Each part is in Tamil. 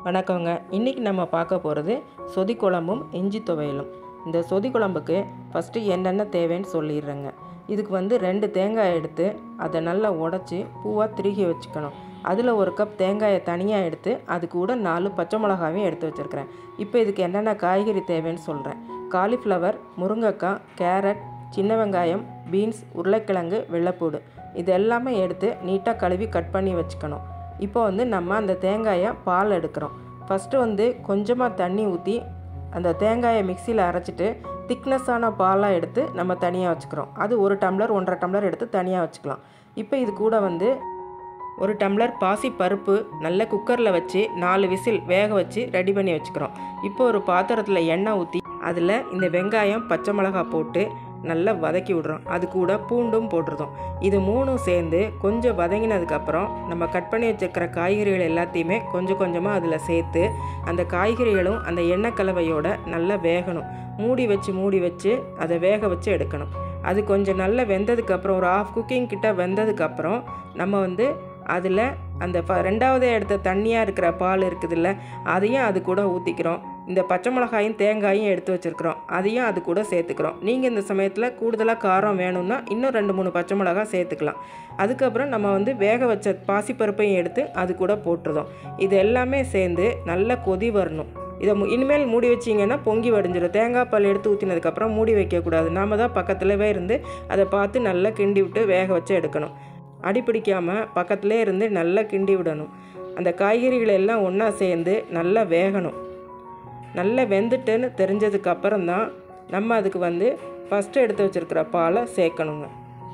வணக்கங்க இன்றைக்கி நம்ம பார்க்க போகிறது சொதி குழம்பும் இஞ்சி துவையலும் இந்த சொதி குழம்புக்கு ஃபஸ்ட்டு என்னென்ன தேவைன்னு சொல்லிடுறேங்க இதுக்கு வந்து ரெண்டு தேங்காய் எடுத்து அதை நல்லா உடச்சி பூவாக திருகி வச்சுக்கணும் அதில் ஒரு கப் தேங்காயை தனியாக எடுத்து அது கூட நாலு பச்சை மிளகாவையும் எடுத்து வச்சுருக்கிறேன் இப்போ இதுக்கு என்னென்ன காய்கறி தேவைன்னு சொல்கிறேன் காலிஃப்ளவர் முருங்கைக்காய் கேரட் சின்ன வெங்காயம் பீன்ஸ் உருளைக்கிழங்கு வெள்ளைப்பூடு இது எல்லாமே எடுத்து நீட்டாக கழுவி கட் பண்ணி வச்சுக்கணும் இப்போ வந்து நம்ம அந்த தேங்காயை பால் எடுக்கிறோம் ஃபஸ்ட்டு வந்து கொஞ்சமாக தண்ணி ஊற்றி அந்த தேங்காயை மிக்சியில் அரைச்சிட்டு திக்னஸான பாலாக எடுத்து நம்ம தனியாக வச்சுக்கிறோம் அது ஒரு டம்ளர் ஒன்றரை டம்ளர் எடுத்து தனியாக வச்சுக்கலாம் இப்போ இது கூட வந்து ஒரு டம்ளர் பாசி பருப்பு நல்ல குக்கரில் வச்சு நாலு விசில் வேக வச்சு ரெடி பண்ணி வச்சுக்கிறோம் இப்போ ஒரு பாத்திரத்தில் எண்ணெய் ஊற்றி அதில் இந்த வெங்காயம் பச்சை மிளகாய் போட்டு நல்லா வதக்கி விடுறோம் அது கூட பூண்டும் போட்டுருதோம் இது மூணும் சேர்ந்து கொஞ்சம் வதங்கினதுக்கப்புறம் நம்ம கட் பண்ணி வச்சுருக்கிற காய்கறிகள் எல்லாத்தையுமே கொஞ்சம் கொஞ்சமாக அதில் சேர்த்து அந்த காய்கறிகளும் அந்த எண்ணெய் கலவையோட நல்லா வேகணும் மூடி வச்சு மூடி வச்சு அதை வேக வச்சு எடுக்கணும் அது கொஞ்சம் நல்லா வெந்ததுக்கப்புறம் ஒரு ஆஃப் குக்கிங் கிட்ட வெந்ததுக்கப்புறம் நம்ம வந்து அதில் அந்த ஃப ரெண்டாவது எடுத்த தண்ணியாக இருக்கிற பால் இருக்குதுல்ல அதையும் அது கூட ஊற்றிக்கிறோம் இந்த பச்சை மிளகாயும் தேங்காயும் எடுத்து வச்சுருக்குறோம் அதையும் அது கூட சேர்த்துக்கிறோம் நீங்கள் இந்த சமயத்தில் கூடுதலாக காரம் வேணும்னா இன்னும் ரெண்டு மூணு பச்சை மிளகா சேர்த்துக்கலாம் அதுக்கப்புறம் நம்ம வந்து வேக வச்ச பாசிப்பருப்பையும் எடுத்து அது கூட போட்டுருதோம் இது எல்லாமே சேர்ந்து நல்லா கொதி வரணும் இதை மு- இனிமேல் மூடி வச்சிங்கன்னா பொங்கி வடிஞ்சிடும் தேங்காய் பால் எடுத்து ஊற்றினதுக்கப்புறம் மூடி வைக்கக்கூடாது நாம தான் பக்கத்துலவே இருந்து அதை பார்த்து நல்லா கிண்டி விட்டு வேக வச்சு எடுக்கணும் அடி பிடிக்காமல் பக்கத்துலே இருந்து நல்லா கிண்டி விடணும் அந்த காய்கறிகள் எல்லாம் ஒன்றா சேர்ந்து நல்லா வேகணும் நல்லா வெந்துட்டுன்னு தெரிஞ்சதுக்கு அப்புறம் தான் நம்ம அதுக்கு வந்து ஃபஸ்ட்டு எடுத்து வச்சுருக்கிற பாலை சேர்க்கணுங்க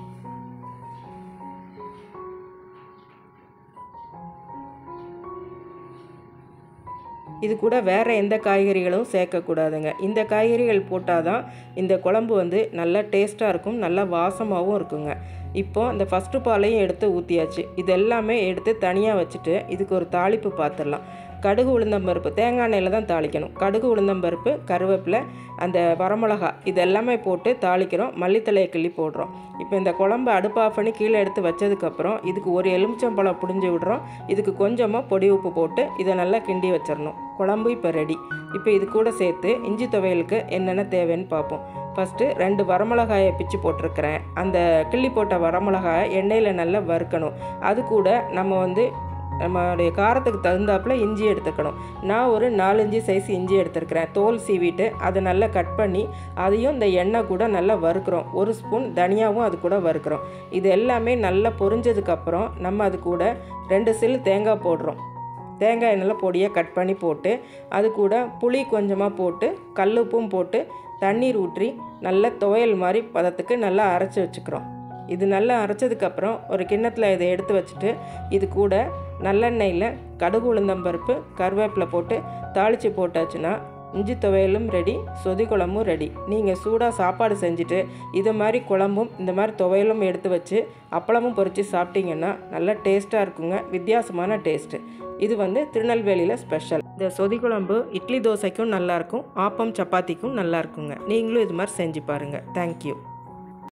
இது கூட வேறு எந்த காய்கறிகளும் சேர்க்கக்கூடாதுங்க இந்த காய்கறிகள் போட்டால் தான் இந்த குழம்பு வந்து நல்லா டேஸ்ட்டாக இருக்கும் நல்லா வாசமாகவும் இருக்குங்க இப்போ இந்த ஃபஸ்ட்டு பாலையும் எடுத்து ஊற்றியாச்சு இது எல்லாமே எடுத்து தனியாக வச்சுட்டு இதுக்கு ஒரு தாளிப்பு பார்த்துடலாம் கடுகு உளுந்தம்பருப்பு தேங்காய் எண்ணெயில் தான் தாளிக்கணும் கடுகு உளுந்தம்பருப்பு கருவேப்பிலை அந்த வரமிளகா இது எல்லாமே போட்டு தாளிக்கிறோம் மல்லித்தலையை கிள்ளி போடுறோம் இப்போ இந்த குழம்பு அடுப்பு ஆஃப் பண்ணி கீழே எடுத்து வச்சதுக்கப்புறம் இதுக்கு ஒரு எலுமிச்சம்பழம் புடிஞ்சு விடுறோம் இதுக்கு கொஞ்சமாக பொடி உப்பு போட்டு இதை நல்லா கிண்டி வச்சிடணும் குழம்பு இப்போ ரெடி இப்போ இது கூட சேர்த்து இஞ்சி துவையலுக்கு என்னென்ன தேவைன்னு பார்ப்போம் ஃபஸ்ட்டு ரெண்டு வரமிளகாயை பிச்சு போட்டிருக்கிறேன் அந்த கிள்ளி போட்ட வரமிளகாயை எண்ணெயில் நல்லா வறுக்கணும் அது கூட நம்ம வந்து நம்மளுடைய காரத்துக்கு தகுந்தாப்புல இஞ்சி எடுத்துக்கணும் நான் ஒரு நாலஞ்சு சைஸ் இஞ்சி எடுத்துருக்கிறேன் தோல் சீவிட்டு அதை நல்லா கட் பண்ணி அதையும் இந்த எண்ணெய் கூட நல்லா வறுக்கிறோம் ஒரு ஸ்பூன் தனியாவும் அது கூட வறுக்கிறோம் இது எல்லாமே நல்லா பொரிஞ்சதுக்கப்புறம் நம்ம அது கூட ரெண்டு சில்லு தேங்காய் போடுறோம் தேங்காய் நல்லா பொடியாக கட் பண்ணி போட்டு அது கூட புளி கொஞ்சமாக போட்டு கல்லுப்பும் போட்டு தண்ணீர் ஊற்றி நல்ல துவையல் மாதிரி பதத்துக்கு நல்லா அரைச்சி வச்சுக்கிறோம் இது நல்லா அரைச்சதுக்கப்புறம் ஒரு கிண்ணத்தில் இதை எடுத்து வச்சுட்டு இது கூட நல்லெண்ணெயில் கடுகு உளுந்தம்பருப்பு கருவேப்பிலை போட்டு தாளித்து போட்டாச்சுன்னா இஞ்சி துவையலும் ரெடி சொதி குழம்பும் ரெடி நீங்கள் சூடாக சாப்பாடு செஞ்சுட்டு இது மாதிரி குழம்பும் இந்த மாதிரி துவையலும் எடுத்து வச்சு அப்பளமும் பொரித்து சாப்பிட்டீங்கன்னா நல்லா டேஸ்ட்டாக இருக்குங்க வித்தியாசமான டேஸ்ட்டு இது வந்து திருநெல்வேலியில் ஸ்பெஷல் இந்த சொதி குழம்பு இட்லி தோசைக்கும் நல்லாயிருக்கும் ஆப்பம் சப்பாத்திக்கும் நல்லா இருக்குங்க நீங்களும் இது மாதிரி செஞ்சு பாருங்கள் தேங்க்யூ